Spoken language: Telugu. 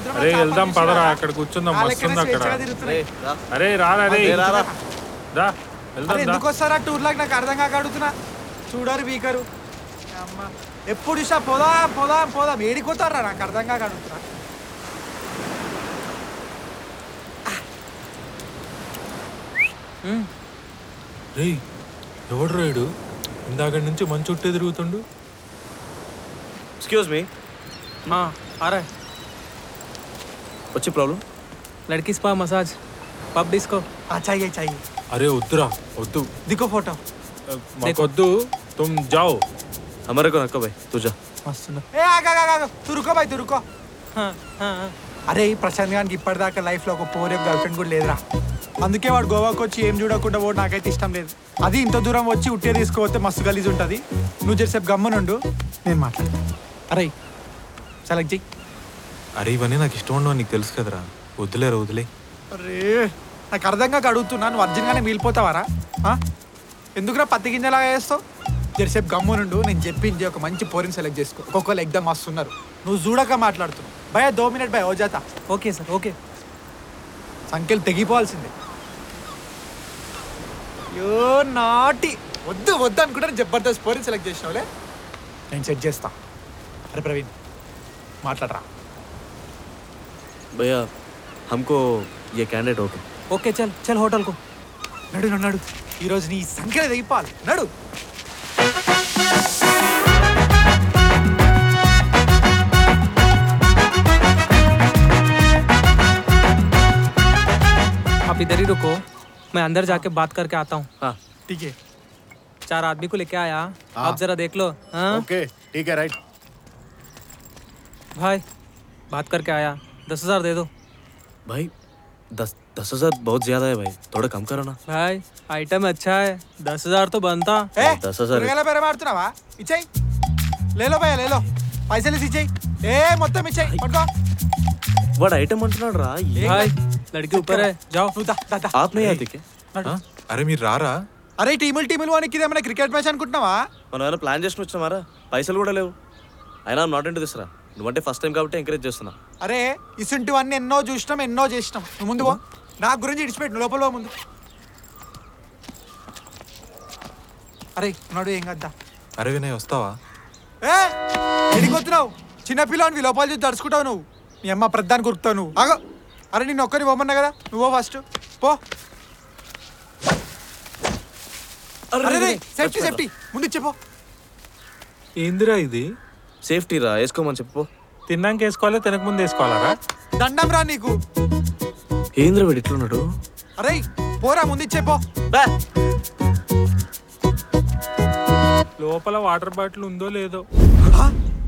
మాత్రం అరే వెళ్దాం పదరా అక్కడ కూర్చుందాం మస్తు ఉంది అక్కడ రేయ్, రా. అరే రారా రే రే, రారా. దా అరే వెళ్దాం దా ఎందుకు వస్తారా టూర్ లాగా నాకు అర్థం కాక అడుగుతున్నా చూడరు బీకరు అమ్మ ఎప్పుడు చూసా పోదాం పోదాం పోదాం ఏడిపోతారా నాకు అర్థం కాక అడుగుతున్నా రేయ్ ఎవడు రేడు ఇందాక నుంచి మంచి చుట్టే తిరుగుతుండు एक्सक्यूज मी हाँ आ रहा है వచ్చి ప్రాబ్లం लड़की स्पा मसाज पब डिस्को ఆ చాయి చాయి అరే వద్దురా వద్దు దిక్కో ఫోటో మాకొద్దు తుమ్ జాओ हमारे को रखो भाई तू जा मस्त ఏ ఆగా తురుకో బాయ్ తురుకో हाँ हाँ हाँ అరే ఈ ప్రశాంత్ గారికి ఇప్పటిదాకా లైఫ్ లో ఒక పోరే గర్ల్ ఫ్రెండ్ కూడా లేదురా అందుకే వాడు గోవాకి వచ్చి ఏం చూడకుండా పోడు నాకైతే ఇష్టం లేదు అది ఇంత దూరం వచ్చి ఉట్టే తీసుకుపోతే మస్తు గలీజ్ ఉంటుంది నువ్వు చేసేపు గమ్మనుండు నేను మాట్లాడతా అరే సెలెక్ట్ చెయ్యి అరే ఇవన్నీ నాకు ఇష్టం ఉండవు నీకు తెలుసు కదరా వద్దులేరా వదిలే అరే నాకు అర్థం కాక అడుగుతున్నా నువ్వు అర్జున్గానే మిగిలిపోతావారా ఆ? ఎందుకురా పత్తి గింజలాగా వేస్తావు జరసేపు గమ్మునుండు నేను చెప్పింది ఒక మంచి పోరిని సెలెక్ట్ చేసుకో ఒక్కొక్కరు ఎగ్దమ్ మస్తున్నారు నువ్వు చూడక మాట్లాడుతున్నావు భయ దో మినిట్ భయ ఓ జాత ओके सर ओके సంఖ్యలు తెగిపోవాల్సిందే యో నాటి వద్దు వద్దు అనుకుంటే నేను జబర్దస్త్ పోరిని సెలెక్ట్ చేసినావులే నేను సెట్ చేస్తా అరే ప్రవీణ్ మాట్లాడరా भैया हमको ये कैंडिडेट ओके ओके चल चल होटल को నడు నడు, నడు ఈరోజు నీ సంఖ్యలు తెగిపోవాలి నడు आप इधर ही रुको मैं अंदर जाके बात करके आता हूँ हाँ టీకే चार आदमी को लेके आया आप जरा देख लो हाँ ओके ठीक है राइट भाई बात करके आया दस हजार दे दो भाई दस दस हजार बहुत ज्यादा है भाई थोड़ा कम करो ना भाई आइटम अच्छा है दस हजार तो बनता ఏ దస్ హజార్ కూరగాయల పేర మాడుతున్నావా ఇచ్చేయి లేలో భయ లేలో పైసలు ఇచ్చి ఇచ్చేయి ఏ మొత్తం ఇచ్చేయి పట్టుకో వాడు ఐటమ్ అంటున్నాడు రా भाई लड़की ऊपर है जाओ నువ్వు దా, దా, దా. ఆప్ नहीं आते क्या ఆ? అరే మీరు రారా అరే టీములు టీములు వానికి ఇదేమైనా క్రికెట్ మ్యాచ్ అనుకుంటున్నావా మనం ఏమైనా ప్లాన్ చేసుకుని వచ్చినామారా పైసలు కూడా లేవు అయినా నాట్ ఇంటూ దిస్ రా నువ్వంటే ఫస్ట్ టైం కాబట్టి ఎంకరేజ్ చేస్తున్నా అరే ఇసుంటివన్నీ ఎన్నో చూసినాం ఎన్నో చేసినాం నువ్వు ముందు పో నా గురించి ఇడిచిపెట్టు నువ్వు లోపల పో ముందు అరే ఉన్నాడు ఏం కద్దా అరే వినయ్ వస్తావా ఏ ఎడికొత్తున్నావు చిన్నపిల్లనివి లోపల చూసి తడుచుకుంటావు నువ్వు నీ అమ్మ ప్రధాని కురుకుతావు నువ్వు ఆగో అరే నిన్ను ఒక్కరిని పోమన్నా కదా నువ్వు ఫస్ట్ పో అరే సేఫ్టీ సేఫ్టీ ముందు చెప్పు ఏందిరా ఇది సేఫ్టీ రా వేసుకోమని చెప్పు తిన్నాక వేసుకోవాలా తినక ముందు వేసుకోవాలరా దండం రా నీకు ఏంద్ర వీడు ఇట్లున్నాడు అరే పోరా ముందు ఇచ్చేపో బా లోపల వాటర్ బాటిల్ ఉందో లేదో